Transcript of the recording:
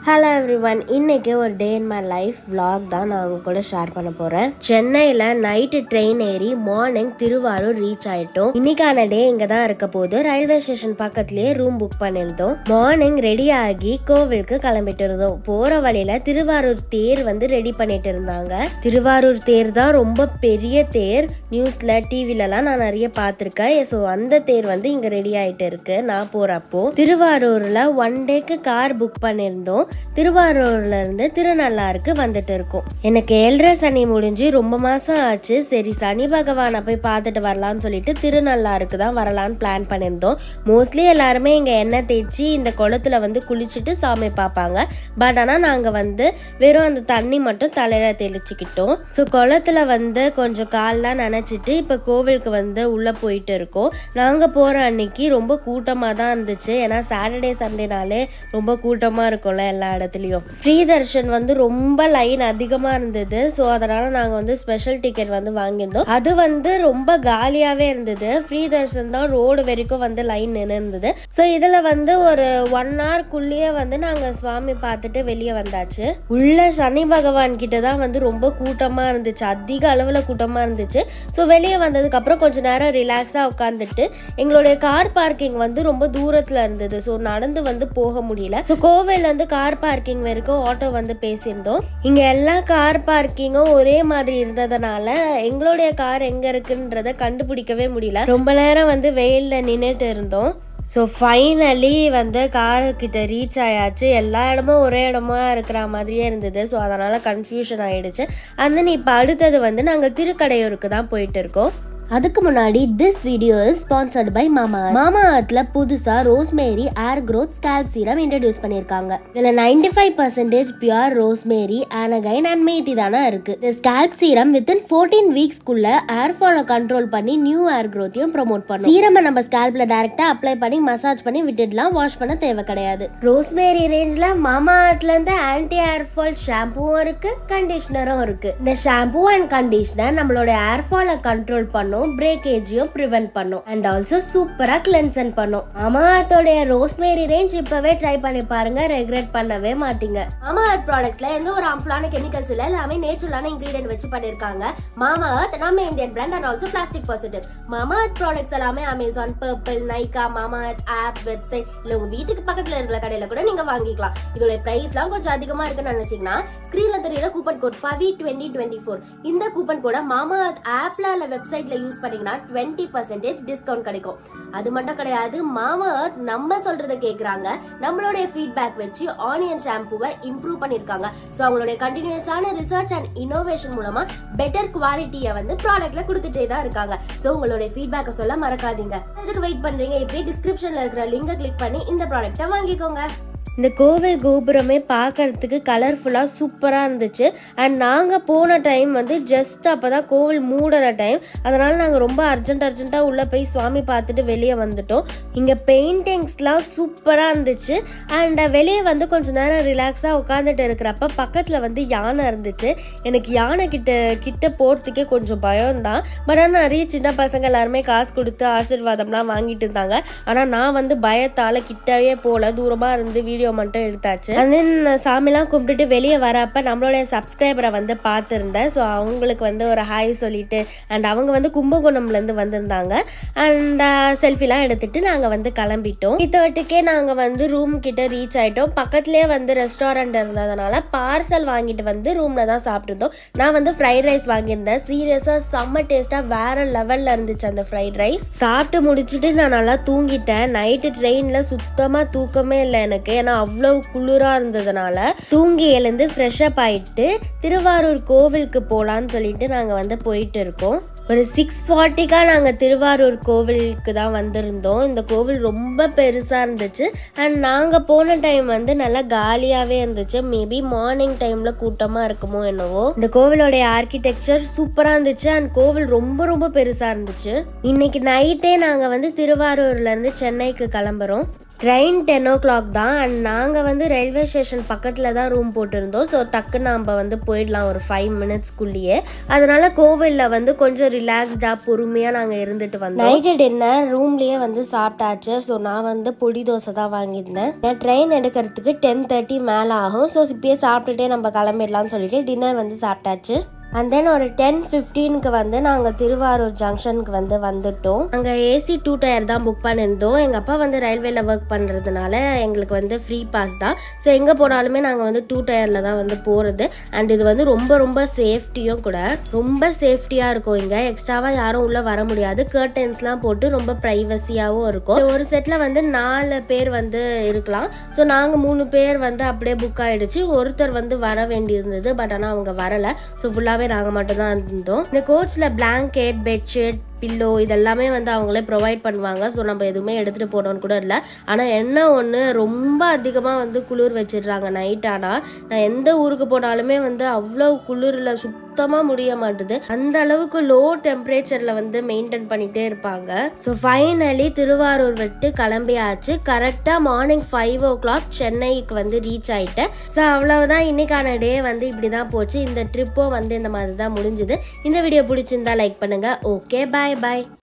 hello everyone இன்னைக்கு ஒரு day in my life vlog தான் நான் உங்க கூட ஷேர் பண்ண போறேன் சென்னையில நைட்டு ட்ரெயின் ஏறி மார்னிங் திருவாரூர் ரீச் ஆயிட்டோம் இன்னைக்கான டே இங்க தான் இருக்க போது ரயில்வே ஸ்டேஷன் பக்கத்துலயே ரூம் புக் பண்ணியிருந்தோம் மார்னிங் ரெடி ஆகி கோவிலுக்கு கிளம்பிட்டு இருந்தோம் போற வழியில திருவாரூர் தேர் வந்து ரெடி பண்ணிட்டு இருந்தாங்க திருவாரூர் தேர் தான் ரொம்ப பெரிய தேர் நியூஸ்ல டிவிலலாம் நான் நிறைய பார்த்துருக்கேன் ஸோ அந்த தேர் வந்து இங்க ரெடி ஆயிட்டு இருக்கு நான் போறப்போ திருவாரூர்ல ஒன் டேக்கு கார் புக் பண்ணியிருந்தோம் திருவாரூர்ல இருந்து திருநள்ளாருக்கு வந்துட்டு இருக்கோம் எனக்கு ஏழரை சனி முடிஞ்சு ரொம்ப மாசம் ஆச்சு சரி சனி பகவானை போய் பார்த்துட்டு வரலாம்னு சொல்லிட்டு திருநள்ளாருக்கு தான் வரலான்னு பிளான் பண்ணியிருந்தோம் மோஸ்ட்லி எல்லாருமே இங்க எண்ணெய் தேய்ச்சி இந்த குளத்துல வந்து குளிச்சுட்டு சாமி பார்ப்பாங்க பட் ஆனால் நாங்கள் வந்து வெறும் அந்த தண்ணி மட்டும் தலையில தெளிச்சுக்கிட்டோம் ஸோ குளத்துல வந்து கொஞ்சம் கால்லாம் நனைச்சிட்டு இப்போ கோவிலுக்கு வந்து உள்ள போயிட்டு இருக்கோம் நாங்கள் போகிற அன்னைக்கு ரொம்ப கூட்டமாக தான் இருந்துச்சு ஏன்னா சாட்டர்டே சண்டேனாலே ரொம்ப கூட்டமாக இருக்கும்ல எல்லா இடத்துலையும் ஃப்ரீ தர்ஷன் வந்து ரொம்ப லைன் அதிகமாக இருந்தது ஸோ அதனால நாங்கள் வந்து ஸ்பெஷல் டிக்கெட் வந்து வாங்கியிருந்தோம் அது வந்து ரொம்ப காலியாகவே இருந்தது ஃப்ரீ தர்ஷன் தான் ரோடு வரைக்கும் வந்து லைன் நின்று இருந்தது ஸோ இதில் வந்து ஒரு ஒன் ஹவர்க்குள்ளேயே வந்து நாங்கள் சுவாமி பார்த்துட்டு வெளியே வந்தாச்சு உள்ள சனி பகவான் கிட்ட தான் வந்து ரொம்ப கூட்டமாக இருந்துச்சு அதிக அளவில் கூட்டமாக இருந்துச்சு ஸோ வெளியே வந்ததுக்கு அப்புறம் கொஞ்ச நேரம் ரிலாக்ஸாக உட்காந்துட்டு எங்களுடைய கார் பார்க்கிங் வந்து ரொம்ப தூரத்தில் இருந்தது ஸோ நடந்து வந்து போக முடியல ஸோ கோவில்லேருந்து கார் பார்க்கிங் வரைக்கும் ஆட்டோ வந்து பேசியிருந்தோம் இங்கே எல்லா கார் பார்க்கிங்கும் ஒரே மாதிரி இருந்ததுனால எங்களுடைய கார் எங்கே இருக்குன்றத கண்டுபிடிக்கவே முடியல ரொம்ப நேரம் வந்து வெயிலில் நின்றுட்டு இருந்தோம் ஸோ ஃபைனலி வந்து கார்கிட்ட ரீச் ஆயாச்சு எல்லா இடமும் ஒரே இடமா இருக்கிற மாதிரியே இருந்தது ஸோ அதனால் கன்ஃபியூஷன் ஆயிடுச்சு and then இப்போ அடுத்தது வந்து நாங்கள் திருக்கடையூருக்கு தான் போயிட்டு இருக்கோம் அதுக்கு முன்னாடி this video is sponsored by mama மாமா அர்த்ல புதுசா rosemary hair growth scalp serum introduce பண்ணிருக்காங்க இதுல 95% ஃபைவ் பர்சன்டேஜ் பியூர் ரோஸ்மேரி ஆனகைன் அண்ட் மேத்தி தானே இருக்கு இந்த ஸ்கேல்ப் சீரம் வித்தின் ஃபோர்டீன் வீக்ஸ்க்குள்ள ஏர் ஃபாலை கண்ட்ரோல் பண்ணி நியூ ஏர் growthையும் ப்ரோமோட் பண்ணும் சீரமை நம்ம ஸ்கேல்ப்ல டைரக்டா அப்ளை பண்ணி மசாஜ் பண்ணி விட்டுடலாம் வாஷ் பண்ண தேவை கிடையாது ரோஸ்மேரி ரேஞ்ச்ல மாமா அர்த்ல இருந்து ஆன்டி ஏர் ஃபால் ஷாம்புவும் இருக்கு கண்டிஷனரும் இருக்கு இந்த ஷாம்பு அண்ட் கண்டிஷனர் நம்மளோட ஏர் ஃபாலை கண்ட்ரோல் பண்ணும் பிரேக்கேஜையும் ப்ரிவென்ட் பண்ணும் அண்ட் ஆல்சோ சூப்பரா கிளென்சன் பண்ணும் அமாத்தோடைய ரோஸ்மேரி ரேஞ்ச் இப்பவே ட்ரை பண்ணி பாருங்க ரெக்ரெட் பண்ணவே மாட்டீங்க மாமா அர்த் ப்ராடக்ட்ஸ்ல எந்த ஒரு ஹார்ம்ஃபுல்லான கெமிக்கல்ஸ் இல்ல எல்லாமே நேச்சுரலான இன்கிரீடியன்ட் வச்சு பண்ணிருக்காங்க மாமா அர்த் நம்ம Indian brand and also plastic positive Mamaearth products எல்லாமே அமேசான் பர்பிள் நைகா மாமா அர்த் ஆப் வெப்சைட் இல்ல உங்க வீட்டுக்கு பக்கத்துல இருக்கிற கடையில கூட நீங்க வாங்கிக்கலாம் இதோட பிரைஸ்லாம் கொஞ்சம் அதிகமா இருக்குன்னு நினைச்சீங்கன்னா ஸ்கிரீன்ல தெரியுற coupon code Pavi twenty twenty four இந்த கூப்பன் கோட மாமா அர்த் ஆப்ல இல்ல வெப்சைட்ல யூஸ் பண்ணீங்கன்னா டுவெண்ட்டி பர்சன்டேஜ் டிஸ்கவுண்ட் கிடைக்கும் அது மட்டும் கிடையாது மாமா அர்த் நம்ம சொல்றத கேக்குறாங்க நம்மளுடைய ஃபீட்பேக் வச்சு ஆனியன் ஷாம்புவை இம்ப்ரூவ் பண்ணிருக்காங்க ஸோ அவங்களுடைய கண்டினியூஸான ரிசர்ச் அண்ட் இன்னோவேஷன் மூலமா பெட்டர் குவாலிட்டியை வந்து ப்ராடக்ட்ல கொடுத்துட்டே தான் இருக்காங்க ஸோ உங்களுடைய ஃபீட்பேக்கை சொல்ல மறக்காதீங்க எதுக்கு வெயிட் பண்றீங்க இப்படி டிஸ்கிரிப்ஷன்ல இருக்கிற லிங்கை கிளிக் பண்ணி இந்த ப்ராடக்ட்டை வாங்கிக்கோங்க இந்த கோவில் கோபுரமே பார்க்கறதுக்கு கலர்ஃபுல்லாக சூப்பராக இருந்துச்சு அண்ட் நாங்கள் போன டைம் வந்து ஜஸ்ட் அப்போ தான் கோவில் மூடுற டைம் அதனால் நாங்கள் ரொம்ப அர்ஜென்ட் அர்ஜென்ட்டாக உள்ளே போய் சுவாமி பார்த்துட்டு வெளியே வந்துட்டோம் இங்கே பெயிண்டிங்ஸ்லாம் சூப்பராக இருந்துச்சு அண்ட் வெளியே வந்து கொஞ்ச நேரம் ரிலாக்ஸாக உட்காந்துட்டு இருக்கிறப்ப பக்கத்தில் வந்து யானை இருந்துச்சு எனக்கு யானை கிட்ட கிட்ட போகிறதுக்கே கொஞ்சம் பயம்தான் பட் ஆனால் நிறைய சின்ன பசங்க எல்லாருமே காசு கொடுத்து ஆசீர்வாதம்லாம் வாங்கிட்டு இருந்தாங்க ஆனால் நான் வந்து பயத்தால் கிட்டவே போகல தூரமாக இருந்து வீடியோ மட்டும் எடுத்தாச்சு அண்ட் தென் சாமிலாம் கும்பிட்டுட்டு வெளியே வரப்ப நம்மளுடைய சப்ஸ்கிரைபரை வந்து பார்த்துருந்தேன் ஸோ அவங்களுக்கு வந்து ஒரு ஹாய் சொல்லிட்டு அண்ட் அவங்க வந்து கும்பகோணம்லேருந்து வந்திருந்தாங்க அண்ட் செல்ஃபிலாம் எடுத்துட்டு நாங்கள் வந்து கிளம்பிட்டோம் தேர்ட்டிக்கே நாங்கள் வந்து ரூம் கிட்ட ரீச் ஆயிட்டோம் பக்கத்துலேயே வந்து ரெஸ்டாரண்ட் இருந்ததுனால பார்சல் வாங்கிட்டு வந்து ரூமில் தான் சாப்பிட்டுருந்தோம் நான் வந்து ஃப்ரைட் ரைஸ் வாங்கியிருந்தேன் சீரியஸாக செம்ம டேஸ்ட்டாக வேற லெவலில் இருந்துச்சு அந்த ஃப்ரைட் ரைஸ் சாப்பிட்டு முடிச்சுட்டு நான் நல்லா தூங்கிட்டேன் நைட்டு ட்ரெயினில் சுத்தமாக தூக்கமே இல்லை எனக்கு ஏன்னா அவ்வளோ குளிராக இருந்ததுனால தூங்கி எழுந்து ஃப்ரெஷ்அப் ஆயிட்டு திருவாரூர் கோவிலுக்கு போகலான்னு சொல்லிட்டு நாங்கள் வந்து போயிட்டு இருக்கோம் ஒரு சிக்ஸ் ஃபார்ட்டிக்காக நாங்கள் திருவாரூர் கோவிலுக்கு தான் வந்திருந்தோம் இந்த கோவில் ரொம்ப பெருசாக இருந்துச்சு அண்ட் நாங்கள் போன டைம் வந்து நல்லா காலியாகவே இருந்துச்சு மேபி மார்னிங் டைமில் கூட்டமாக இருக்குமோ என்னவோ இந்த கோவிலோடைய ஆர்கிடெக்சர் சூப்பராக இருந்துச்சு அண்ட் கோவில் ரொம்ப ரொம்ப பெருசாக இருந்துச்சு இன்னைக்கு நைட்டே நாங்கள் வந்து திருவாரூர்லேருந்து சென்னைக்கு கிளம்புறோம் ட்ரெயின் டென் ஓ கிளாக் தான் அண்ட் நாங்கள் வந்து ரயில்வே ஸ்டேஷன் பக்கத்தில் தான் ரூம் போட்டிருந்தோம் ஸோ டக்குன்னு நம்ம வந்து போயிடலாம் ஒரு ஃபைவ் மினிட்ஸ்க்குள்ளேயே அதனால கோவிலில் வந்து கொஞ்சம் ரிலாக்ஸ்டாக பொறுமையாக நாங்கள் இருந்துட்டு வந்தோம் நைட்டு டின்னர் ரூம்லேயே வந்து சாப்பிட்டாச்சு ஸோ நான் வந்து பொடி தோசை தான் வாங்கியிருந்தேன் நான் ட்ரெயின் எடுக்கிறதுக்கு டென் தேர்ட்டி மேலே ஆகும் ஸோ இப்பயே சாப்பிட்டுட்டே நம்ம கிளம்பிடலாம்னு சொல்லிட்டு டின்னர் வந்து சாப்பிட்டாச்சு அண்ட் தென் ஒரு டென் ஃபிஃப்டீனுக்கு வந்து நாங்கள் திருவாரூர் ஜங்ஷனுக்கு வந்து வந்துட்டோம் அங்கே ஏசி டூ டயர் தான் புக் பண்ணியிருந்தோம் எங்கள் அப்பா வந்து ரயில்வேல ஒர்க் பண்ணுறதுனால எங்களுக்கு வந்து ஃப்ரீ பாஸ் தான் ஸோ எங்கே போனாலுமே நாங்கள் வந்து டூ டயரில் தான் வந்து போகிறது அண்ட் இது வந்து ரொம்ப ரொம்ப சேஃப்டியும் கூட ரொம்ப சேஃப்டியாக இருக்கும் இங்கே எக்ஸ்ட்ராவாக யாரும் உள்ளே வர முடியாது கர்டன்ஸ்லாம் போட்டு ரொம்ப ப்ரைவசியாகவும் இருக்கும் ஒரு செட்டில் வந்து நாலு பேர் வந்து இருக்கலாம் ஸோ நாங்கள் மூணு பேர் வந்து அப்படியே புக் ஆகிடுச்சு ஒருத்தர் வந்து வர வேண்டியிருந்தது பட் ஆனால் அவங்க வரலை ஸோ ஃபுல்லாகவே நாங்கள் மட்டும்தான் இருந்தோம் இந்த கோச்சில் பிளாங்கெட் பெட்ஷீட் பில்லோ இதெல்லாமே வந்து அவங்களே ப்ரொவைட் பண்ணுவாங்க ஸோ நம்ம எதுவுமே எடுத்துகிட்டு போனோன்னு கூட இல்லை ஆனால் என்ன ஒன்று ரொம்ப அதிகமாக வந்து குளிர் வச்சிடுறாங்க நைட் ஆனால் நான் எந்த ஊருக்கு போனாலுமே வந்து அவ்வளோ குளிரில் சுத்தமாக முடிய மாட்டுது அந்த அளவுக்கு லோ டெம்பரேச்சரில் வந்து மெயின்டைன் பண்ணிகிட்டே இருப்பாங்க ஸோ ஃபைனலி திருவாரூர் விட்டு கிளம்பியாச்சு கரெக்டாக மார்னிங் ஃபைவ் ஓ கிளாக் சென்னைக்கு வந்து ரீச் ஆயிட்டேன் ஸோ அவ்வளவுதான் இன்னைக்கான டே வந்து இப்படி தான் போச்சு இந்த ட்ரிப்பும் வந்து இந்த மாதிரி தான் முடிஞ்சுது இந்த வீடியோ பிடிச்சிருந்தா லைக் பண்ணுங்க ஓகே பாய் பாய்